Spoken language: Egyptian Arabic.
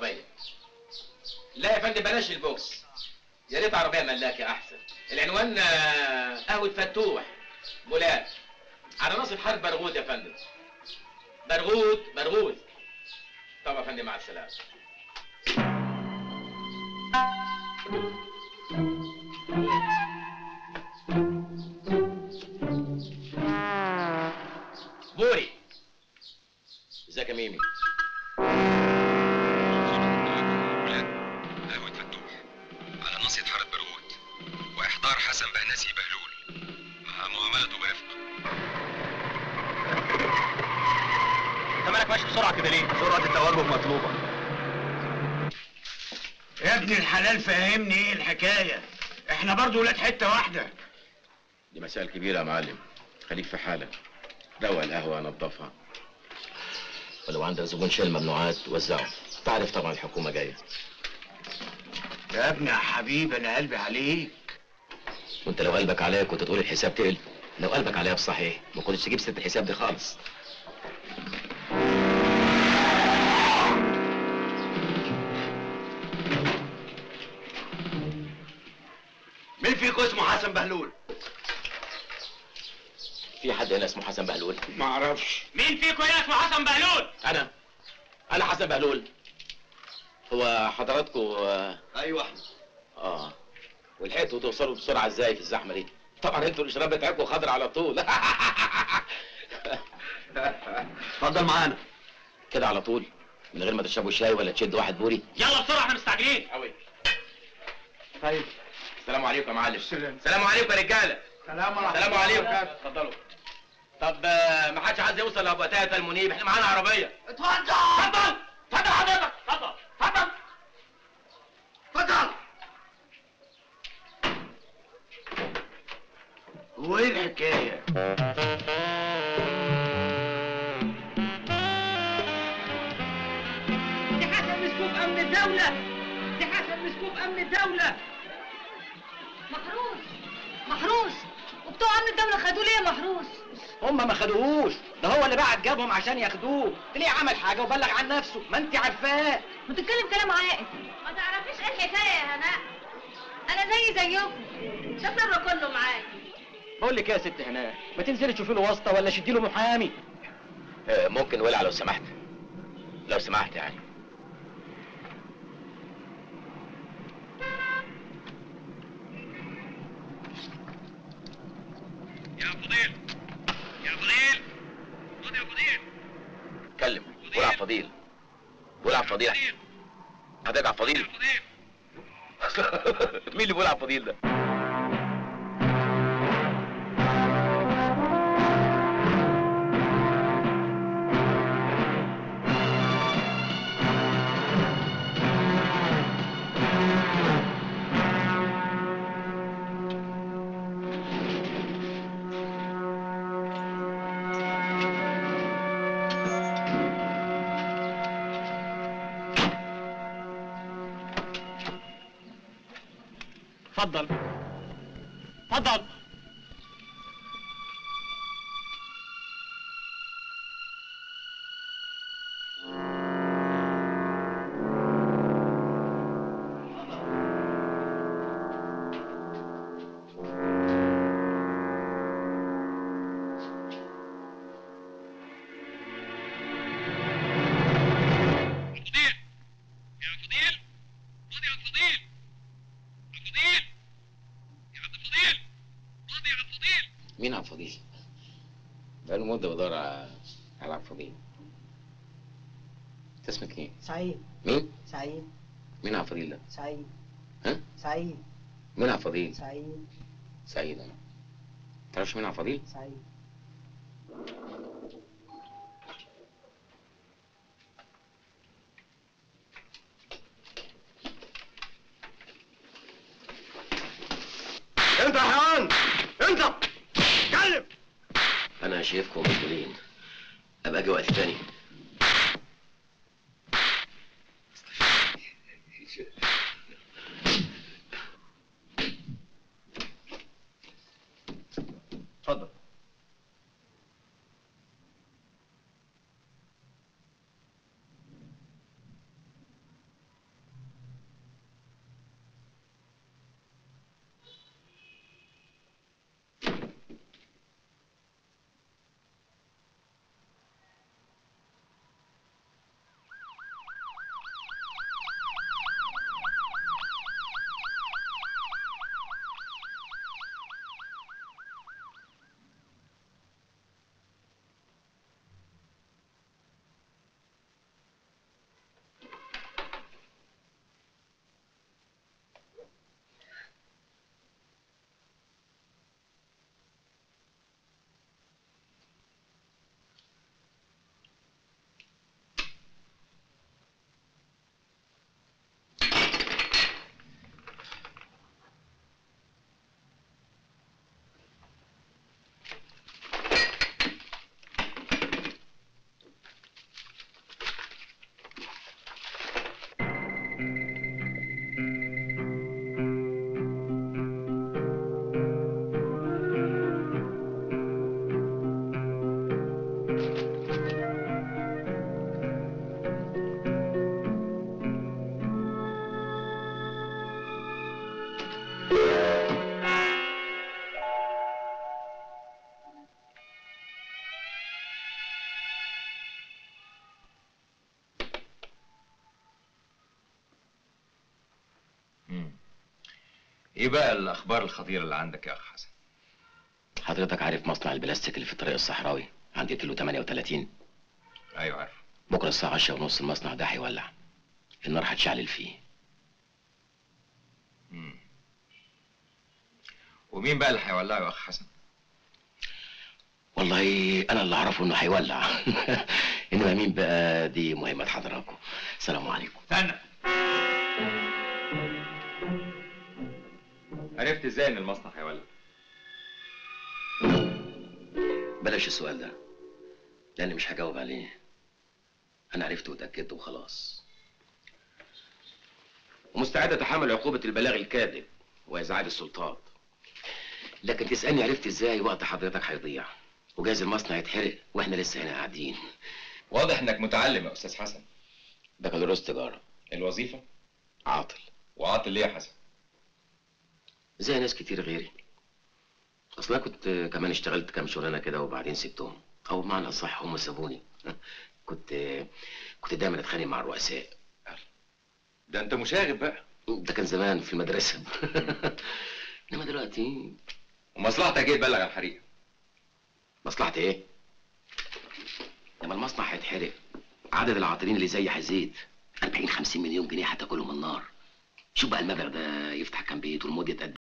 شويه لا يا فندم بلاش البوكس يا ريت عربيه ملاكه احسن العنوان آه، قهوه فتوح مولات على ناصر حرب برغوث يا فندم برغوث برغوث طب يا فندم مع السلامه بوري ازيك يا ميمي قهوة فتوح على ناصية حارة برغوت وإحضار حسن بهنسي بهلول مع معاملته برفق انت مالك ماشي بسرعه كده ليه؟ سرعه التوجه مطلوبه يا ابن الحلال فهمني ايه الحكايه احنا برضو ولاد حته واحده دي مسائل كبيرة يا معلم خليك في حالك روق القهوة نظفها ولو عندك زبون شيل ممنوعات وزعه تعرف طبعا الحكومة جاية يا ابني يا حبيبي انا قلبي عليك وانت لو قلبك عليك كنت تقول الحساب تقل لو قلبك عليها بصحيح ما كنتش تجيب ست الحساب دي خالص مين فيكم اسمه حسن بهلول في حد هنا اسمه حسن بهلول ما اعرفش مين فيكم هنا اسمه حسن بهلول؟ انا انا حسن بهلول هو حضراتكم اه, ايوه احنا آه. ولحقتوا توصلوا بسرعة ازاي في الزحمة دي طبعا انتوا الاشراب بتاعكم خضر على طول اتفضل معانا كده على طول من غير ما تشربوا شاي ولا تشدوا واحد بوري يلا بسرعه احنا مستعجلين قوي طيب السلام عليكم يا معلم السلام. السلام عليكم يا رجاله سلام ورحمه السلام الله عليكم وبركاته. اتفضلوا طب آه، ما حدش عايز يوصل لابو تاتا المنيب احنا معانا عربيه اتفضل اتفضل اتفضل حضرتك اتفضل اتفضل اتفضل وايه الحكايه دي حسن مسكوب امن الدولة دي حسن مسكوب امن الدولة محروس محروس وبتوع امن الدولة خدوه ليه يا محروس هم ما خدوهوش ده هو اللي بعت جابهم عشان ياخدوه تلاقيه عمل حاجه وبلغ عن نفسه ما انت عارفاه بتتكلم كلام عاقل ما تعرفيش ايه الحكايه يا هناء انا زي زيكم ده سر كله معايا بقول لك ايه يا ست هناء ما تنزلي تشوفي له واسطه ولا شدي له محامي آه، ممكن ولع لو سمحت لو سمحت يعني يا فضيل يا فضيل خد يا فضيل اتكلم قول على فضيل قول على فضيل حضرتك على فضيل فضيل مين اللي بيقول على فضيل ده اتفضل اتفضل فضيل يا فضيل خد يا فضيل يا فضيل يا عبد الفضيل خد يا عبد الفضيل مين عبد الفضيل بقاله مده بدور على على عبد الفضيل انت اسمك ايه سعيد مين سعيد مين عبد الفضيل ده سعيد ها سعيد مين عبد الفضيل سعيد سعيد انا تعرفش مين عبد الفضيل سعيد انت يا حيوان انت اتكلم انا شايفكم مسؤولين ابقى اجي وقت تاني اتفضل مم. ايه بقى الاخبار الخطيره اللي عندك يا اخ حسن حضرتك عارف مصنع البلاستيك اللي في الطريق الصحراوي عند كيلو 38 ايوه عارف بكره الساعه 10 ونص المصنع ده هيولع النار هتشعلل فيه مم. ومين بقى اللي هيولعه يا اخ حسن والله انا اللي اعرفه انه هيولع انما مين بقى دي مهمه حضراتكم السلام عليكم استنى عرفت ازاي ان المصنع هيولع بلاش السؤال ده لاني مش هجاوب عليه انا عرفت واتاكدت وخلاص ومستعد اتحمل عقوبه البلاغ الكاذب وازعاج السلطات لكن تسالني عرفت ازاي وقت حضرتك هيضيع وجايز المصنع يتحرق واحنا لسه هنا قاعدين واضح انك متعلم يا استاذ حسن بكالوريوس تجاره الوظيفه عاطل وعاطل ليه يا حسن زي ناس كتير غيري اصل انا كنت كمان اشتغلت كام شغلانه كده وبعدين سبتهم او بمعنى اصح هم سابوني كنت كنت دايما اتخانق مع الرؤساء ده انت مشاغب بقى ده كان زمان في المدرسه انما دلوقتي ومصلحتك ايه تبلغ عن الحريقه مصلحتي ايه لما المصنع هيتحرق عدد العاطلين اللي زي هيزيد 40 50 مليون جنيه هتاكلهم النار شوف بقى المبلغ ده يفتح كام بيت والمدة قد